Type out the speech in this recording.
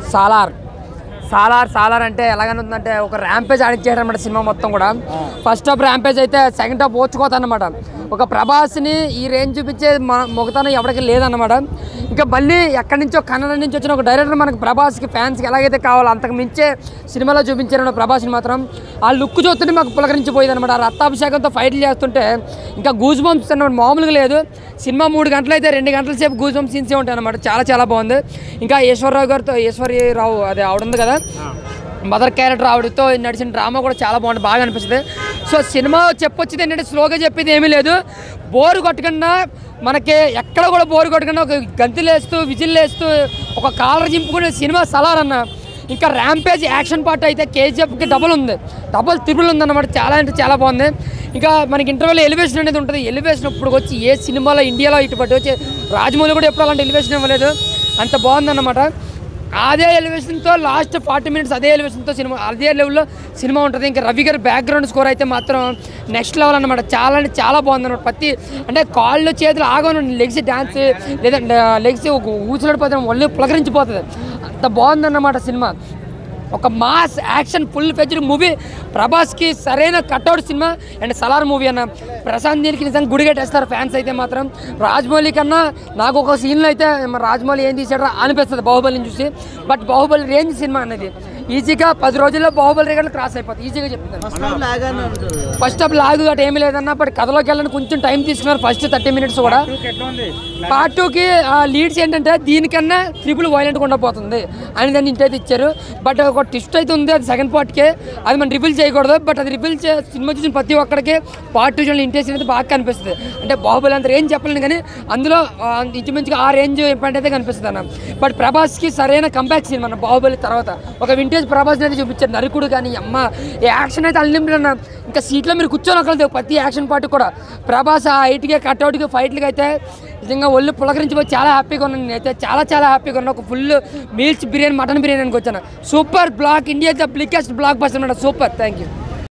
సాలార్ సాలార్ సాలార్ అంటే ఎలాగనుందంటే ఒక ర్యాంపేజ్ ఆడించేయడం అనమాట సినిమా మొత్తం కూడా ఫస్ట్ హాఫ్ ర్యాంపేజ్ అయితే సెకండ్ హాఫ్ ఓచుకోతానమాట ఒక ప్రభాస్ని ఈ రేంజ్ చూపించే మన మొగతనం ఎవరికి లేదన్నమాట ఇంకా మళ్ళీ ఎక్కడి నుంచో కన్నడ నుంచి వచ్చిన ఒక డైరెక్టర్ మనకి ప్రభాస్కి ఫ్యాన్స్కి ఎలాగైతే కావాలో అంతకు మించే సినిమాలో చూపించారు ప్రభాస్ని మాత్రం ఆ లుక్ చూస్తుంటే మాకు పులకరించిపోయేది అనమాట ఆ రక్తాభిషేకంతో ఫైట్లు చేస్తుంటే ఇంకా గూజ్ బంప్స్ అన్నమాట మామూలుగా లేదు సినిమా మూడు గంటలు అయితే రెండు గంటల సేపు గూజ్ బంప్స్ సీన్సే ఉంటాయి అనమాట చాలా చాలా బాగుంది ఇంకా ఈశ్వరరావు గారితో ఈశ్వరరావు అదే ఆవిడ ఉంది కదా మదర్ క్యారెక్టర్ ఆవిడతో నడిచిన డ్రామా కూడా చాలా బాగుంది బాగా అనిపిస్తుంది సో సినిమా చెప్పొచ్చేది ఏంటంటే స్లోగా చెప్పేది ఏమీ లేదు బోరు కొట్టకుండా మనకి ఎక్కడ కూడా బోరు కొట్టకుండా ఒక గంతులు వేస్తూ విజిల్ వేస్తూ ఒక కాలర్ చింపుకునే సినిమా సలార్ అన్న ఇంకా ర్యాంపేజ్ యాక్షన్ పార్ట్ అయితే కేజీఎఫ్కి డబుల్ ఉంది డబుల్ త్రిబుల్ ఉందన్నమాట చాలా అంటే చాలా బాగుంది ఇంకా మనకి ఇంటర్వెల్ ఎలివేషన్ అనేది ఉంటుంది ఎలివేషన్ ఇప్పుడు వచ్చి ఏ సినిమాలో ఇండియాలో ఇటుపట్టి వచ్చి రాజమౌళి కూడా ఎప్పుడు అలాంటి ఎలివేషన్ ఇవ్వలేదు అంత బాగుందన్నమాట అదే ఎలివేషన్తో లాస్ట్ ఫార్టీ మినిట్స్ అదే ఎలివేషన్తో సినిమా అదే లెవెల్లో సినిమా ఉంటుంది ఇంకా రవి గారి బ్యాక్గ్రౌండ్ స్కోర్ అయితే మాత్రం నెక్స్ట్ లెవెల్ అనమాట చాలా అంటే చాలా బాగుంది అనమాట ప్రతి అంటే కాళ్ళు చేతులు ఆగను లెగ్స్ డ్యాన్స్ లేదా లెగ్స్ ఊచలాడిపోతే ఒళ్ళు పులకరించిపోతుంది అంత బాగుందన్నమాట సినిమా ఒక mass action full fledged movie ప్రభాస్కి సరైన cutout cinema and Salaar movie అన్న ప్రశాంత్ నీల్కి నిజంగా గుడిగట్టేస్తారు ఫ్యాన్స్ అయితే మాత్రం రాజమౌళి కన్నా నాకు ఒక సీన్లో అయితే మరి రాజమౌళి ఏం తీసాడో అనిపిస్తుంది బాహుబలిని చూసి బట్ బాహుబలి రేంజ్ సినిమా అనేది ఈజీగా పది రోజుల్లో బాహుబలి రేగలు క్రాస్ అయిపోతుంది ఈజీగా చెప్తాను లాగానే ఉంటుంది ఫస్ట్ ఆఫ్ లాగు గట్రా ఏమీ లేదన్నా బట్ కథలోకి వెళ్ళడానికి కొంచెం టైం తీసుకున్నారు ఫస్ట్ థర్టీ మినిట్స్ కూడా పార్ట్ టూకి లీడ్స్ ఏంటంటే దీనికన్నా ట్రిపుల్ వైలెంట్గా ఉండబోతుంది అని దాన్ని ఇంటైతే ఇచ్చారు బట్ ఒక ట్విస్ట్ అయితే ఉంది అది సెకండ్ పార్ట్కి అది మనం రివీల్ చేయకూడదు బట్ అది రివీల్ చే సినిమా చూసిన ప్రతి ఒక్కడికి పార్ట్ టూ చూడండి ఇంట్రెస్ట్ అనేది బాగా కనిపిస్తుంది అంటే బాహుబలి అంత రేంజ్ చెప్పలేను కానీ అందులో ఆ, ఇంచుమించుగా ఆ రేంజ్ ఇంపాక్ట్ అయితే కనిపిస్తుంది అన్న బట్ ప్రభాస్కి సరైన కంబ్యాక్ సీన్ మన బాహుబలి తర్వాత ఒక వింటేజ్ ప్రభాస్ని అయితే చూపించారు నరుకుడు కానీ అమ్మ ఈ యాక్షన్ అయితే అన్లిమిటెడ్ అన్న ఇంకా సీట్లో మీరు కూర్చొని ఒకళ్ళు ప్రతి యాక్షన్ పార్ట్ కూడా ప్రభాస్ ఆ హైట్కి కట్అవుట్కి ఫైట్లకి అయితే నిజంగా ఒళ్ళు పులకరించిపోయి చాలా హ్యాపీగా ఉన్నాను నేనైతే చాలా చాలా హ్యాపీగా ఉన్నా ఒక ఫుల్ మీల్స్ బిర్యానీ మటన్ బిర్యానీకి వచ్చాను super block India the biggest blockbuster అనమాట సూపర్ థ్యాంక్ యూ